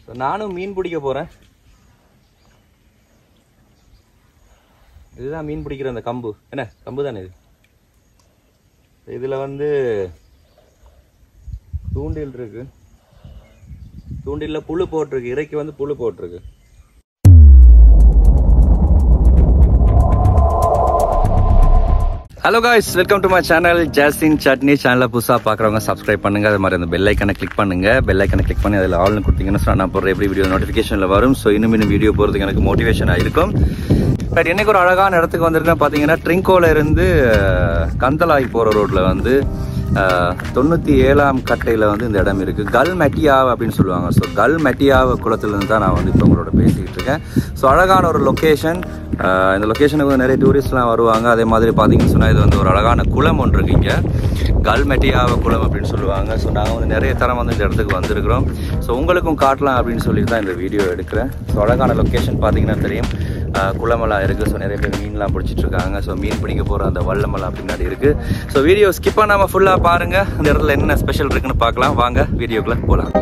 so நானும் மீன் பிடிக்க போகிறேன் இதுதான் மீன் பிடிக்கிற அந்த கம்பு என்ன கம்பு தானே இது இதில் வந்து தூண்டில் இருக்கு தூண்டிலில் புழு போட்டிருக்கு இறைக்கு வந்து புழு போட்டிருக்கு hello guys welcome to my channel Justin chutney சேனலை புதுசாக பார்க்குறவங்க சப்ஸ்கிரைப் பண்ணுங்க அது மாதிரி அந்த பெல் ஐக்கனை கிளிக் பண்ணுங்க பெல் ஐக்கனை கிளிக் பண்ணி அதில் ஆல்னு கொடுத்தீங்கன்னா so நான் போடுற எப்படி வீடியோ நோட்டிஃபிகேஷனில் வரும் ஸோ இன்னும் இன்னும் வீடியோ போகிறதுக்கு எனக்கு மோட்டிவேஷனாக இருக்கும் பட் இன்னைக்கு ஒரு அழகான இடத்துக்கு வந்திருக்கேன் பார்த்தீங்கன்னா ட்ரிங்கோல இருந்து அஹ், கந்தலாய் போகிற ரோட்டில் வந்து அஹ், தொண்ணூற்றி ஏழாம் கட்டையில் வந்து இந்த இடம் இருக்குது கல் மெட்டியாவ் அப்படின்னு சொல்லுவாங்க ஸோ கல் மெட்டியாவ் குளத்துலேருந்து தான் நான் வந்து இப்போ உங்களோட பேசிக்கிட்டு இருக்கேன் ஸோ அழகான ஒரு லொக்கேஷன் இந்த லொக்கேஷனுக்கு வந்து நிறைய டூரிஸ்ட்லாம் வருவாங்க அதே மாதிரி பார்த்தீங்கன்னு சொன்னால் இது வந்து ஒரு அழகான குளம் ஒன்று இருக்கு இங்கே கல்மெட்டியாவ குளம் அப்படின்னு சொல்லுவாங்க ஸோ நாங்கள் வந்து நிறைய தரம் வந்து இந்த இடத்துக்கு வந்திருக்கிறோம் ஸோ உங்களுக்கும் காட்டலாம் அப்படின்னு சொல்லி தான் இந்த வீடியோ எடுக்கிறேன் ஸோ அழகான லொக்கேஷன் பார்த்தீங்கன்னா தெரியும் அஹ், குளமெல்லாம் இருக்குது ஸோ நிறைய பேர் மீன்லாம் பிடிச்சிட்டு இருக்காங்க ஸோ மீன் பிடிக்க போகிற அந்த வல்லமெல்லாம் பின்னாடி இருக்குது ஸோ வீடியோ ஸ்கிப் பண்ணாமல் ஃபுல்லாக பாருங்கள் அந்த இடத்துல என்ன ஸ்பெஷல் இருக்குன்னு பார்க்கலாம் வாங்க வீடியோக்குள்ளே போகலாம்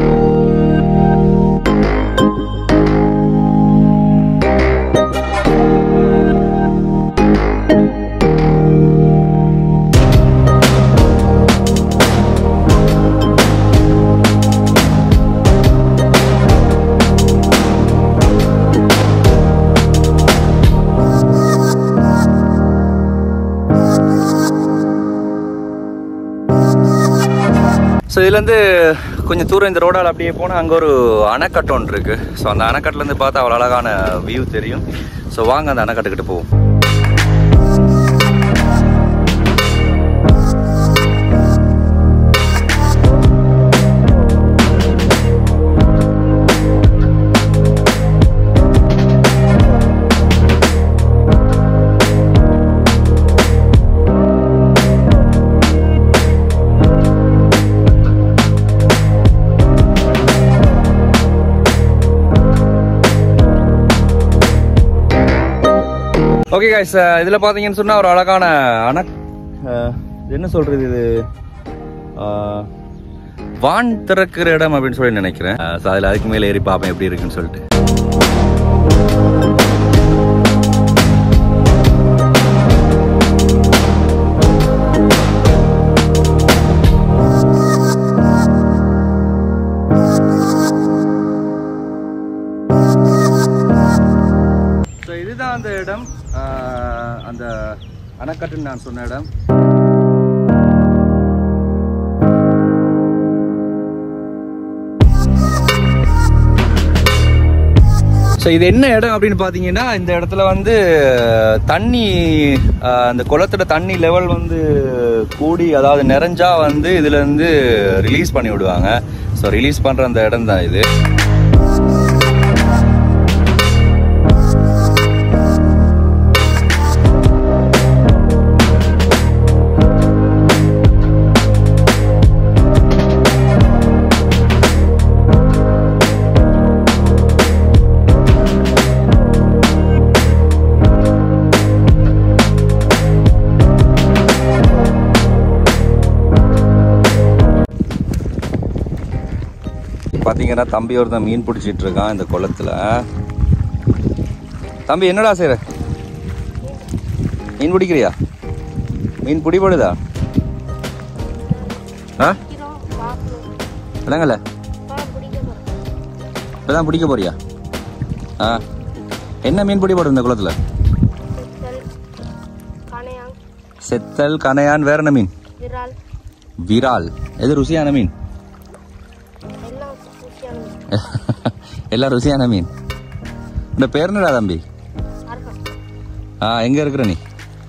ஸோ இதுலேருந்து கொஞ்சம் தூரம் இந்த ரோடால் அப்படியே போனால் அங்கே ஒரு அணைக்கட்டு ஒன்று இருக்குது ஸோ அந்த அணைக்கட்டுலேருந்து பார்த்தா அவ்வளோ அழகான வியூ தெரியும் ஸோ வாங்க அந்த அணைக்கட்டுக்கிட்ட போவோம் ஓகே காய்ஸ் இதில் பார்த்தீங்கன்னு சொன்னால் ஒரு அழகான அணை அஹ், இது என்ன சொல்கிறது இது அஹ், வான் திறக்கிற இடம் அப்படின்னு சொல்லி நினைக்கிறேன் ஸோ அதில் அதுக்கு மேலே ஏறி பார்ப்பேன் எப்படி இருக்குன்னு சொல்லிட்டு ஸோ இதுதான் அந்த இடம் அஹ், அந்த அணைக்கட்டுன்னு நான் சொன்ன இடம் ஸோ இது என்ன இடம் அப்படின்னு பார்த்தீங்கன்னா இந்த இடத்துல வந்து தண்ணி அஹ், அந்த குளத்தோட தண்ணி லெவல் வந்து கூடி அதாவது நிறைஞ்சா வந்து இதுல இருந்து ரிலீஸ் பண்ணி விடுவாங்க ஸோ ரிலீஸ் பண்ற அந்த இடம் தான் இது பார்த்தீங்கன்னா தம்பி ஒருத்தன் மீன் பிடிச்சிட்டு இருக்கான் இந்த குளத்துல தம்பி என்னடா செய்ற மீன் பிடிக்கிறியா மீன் பிடிபடுதா ஆ விளங்கல இப்பதான் பிடிக்க போறியா ஆ என்ன மீன் பிடிபடும் இந்த குளத்துல கணையாங் செத்தல் கனையான் வேற என்ன மீன் விரால் விரால் எது ருசியான மீன் எல்லாம் ருசியான எல்லாம் ருசியான மீன் இந்த பேர் என்னடா தம்பி அர்த்தம் ஆ எங்க இருக்கிற நீ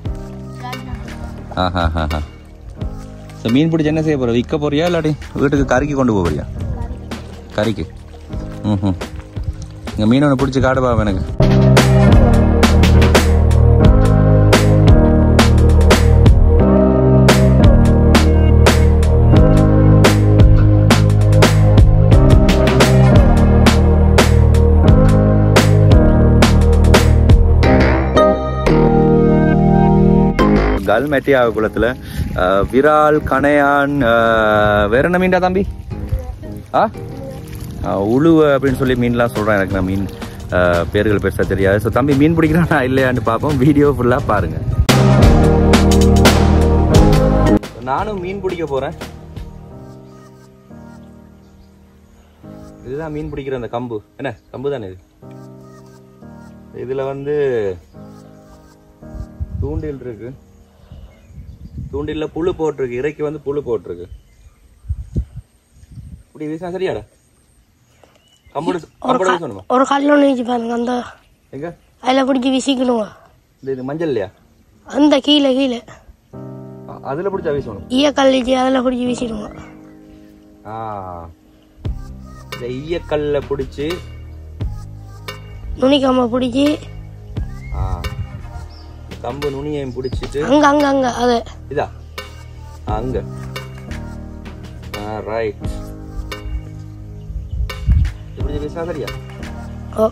ஆஹா ஆஹா ஸோ மீன் பிடிச்சி என்ன செய்ய போற விற்க போறியா இல்லாட்டி வீட்டுக்கு கறிக்கு கொண்டு போக போறியா கறிக்கு ம் இங்கே மீன் ஒன்று பிடிச்சி காடு பாப்பா எனக்கு கல் மெட்டியாக குளத்தில் விரால் கணையான் அஹ், வேற என்ன மீன்டா தம்பி ஆ ஆஹ் உழுவ அப்படின்னு சொல்லி மீன்லாம் சொல்கிறேன் எனக்கு நான் மீன் ஆஹ் பேர்கள் பெருசாக தெரியாது ஸோ தம்பி மீன் பிடிக்கிறானா இல்லையான்னு பார்ப்போம் வீடியோ ஃபுல்லாக பாருங்க நானும் மீன் பிடிக்க போகிறேன் இதுதான் மீன் பிடிக்கிற அந்த கம்பு என்ன கம்பு தானே இது இதில் வந்து தூண்டில் இருக்கு தூண்டில்ல புழு போட்டிருக்கு இறைக்கு வந்து புழு போட்டிருக்கு இப்படி வீசினா சரியாடா கம்போடு கம்போட வீசணுமா ஒரு கல் ஒன்று வச்சு பாருங்க அந்த எங்க அதில் பிடிச்சி விசிக்கணுங்க இந்த இது மஞ்சள் இல்லையா அந்த கீழே கீழே அ- அதுல பிடிச்சா வீசணும் ஈய கல் வச்சு அதில் பிடிச்சி வீசிடுங்க ஆ இந்த ஈயக்கல்ல பிடிச்சி நுனிக்காம பிடிச்சி ஆ இந்த கம்பு நுனியையும் பிடிச்சிட்டு அங்கே அங்கே அங்கே அது இதா ஆ, அங்க ஆ ரைட் இப்படி வீசினா சரியா ஓ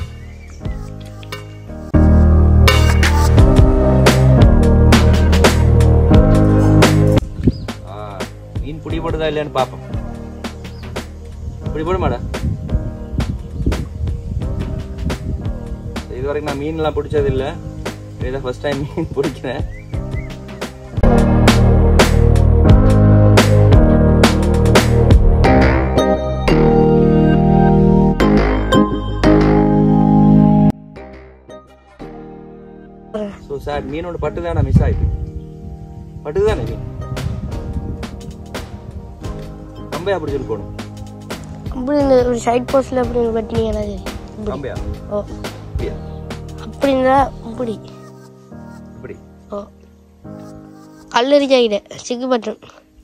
ஆ, மீன் பிடி போடுதா இல்லையான்னு பார்ப்போம் பிடி போட மாடா இது வரைக்கும் நான் மீன்லாம் பிடிச்சது இல்லை இதான் ஃபர்ஸ்ட் டைம் மீன் பிடிக்கிறேன் ஸோ சார் மீனோட பட்டு தானே மிஸ் ஆயிட்டு பட்டு தானே மீன் கம்பையா அப்படி சொல்லி போகணும் அப்படி இந்த ஒரு சைட் போஸ்டில் அப்படி கட்டினீங்கன்னா சரி இப்படி கம்பையா ஓ இப்படியா அப்படி இருந்தால் இப்படி இப்படி ஓ கல்லெறிஞ்சாகிட சிக்கு பட்டன்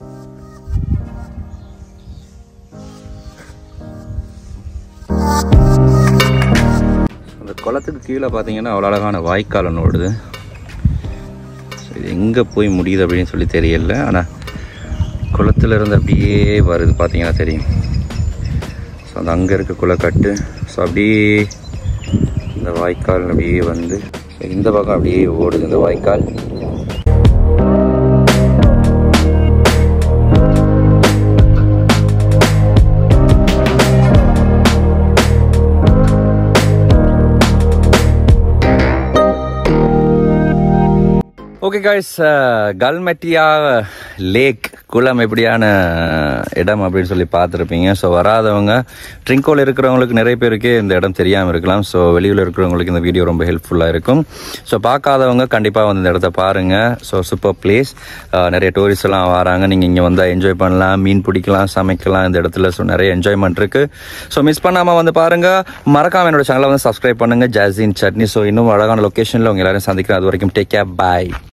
அந்த குளத்துக்கு கீழே பார்த்தீங்கன்னா அவ்வளோ அழகான வாய்க்கால் ஒன்று ஓடுது ஸோ இது எங்கே போய் முடியுது அப்படின்னு சொல்லி தெரியல ஆனால் குளத்துல இருந்து அப்படியே வருது பார்த்தீங்கன்னா தெரியும் ஸோ அந்த அங்கே இருக்க குளக்கட்டு ஸோ அப்படியே இந்த வாய்க்கால் அப்படியே வந்து ஸோ இந்த பக்கம் அப்படியே ஓடுது இந்த வாய்க்கால் ஓகே காய்ஸ் கல்மெட்டியா லேக் குளம் எப்படியான இடம் அப்படின்னு சொல்லி பார்த்துருப்பீங்க ஸோ வராதவங்க ட்ரிங்கோவில் இருக்கிறவங்களுக்கு நிறைய பேருக்கு இந்த இடம் தெரியாமல் இருக்கலாம் ஸோ வெளியூரில் இருக்கிறவங்களுக்கு இந்த வீடியோ ரொம்ப ஹெல்ப்ஃபுல்லாக இருக்கும் ஸோ பார்க்காதவங்க கண்டிப்பாக வந்து இந்த இடத்த பாருங்கள் ஸோ சூப்பர் பிளேஸ் நிறைய டூரிஸ்ட் எல்லாம் வராங்க நீங்கள் இங்கே வந்தால் என்ஜாய் பண்ணலாம் மீன் பிடிக்கலாம் சமைக்கலாம் இந்த இடத்துல ஸோ நிறைய என்ஜாய்மெண்ட் இருக்குது ஸோ மிஸ் பண்ணாமல் வந்து பாருங்கள் மறக்காம என்னோட சேனலை வந்து சப்ஸ்கிரைப் பண்ணுங்கள் ஜாசின் சட்னி ஸோ இன்னும் அழகான லொக்கேஷனில் உங்க எல்லாரும் சந்திக்கிறேன் அது வரைக்கும் டேக் கேர் பாய்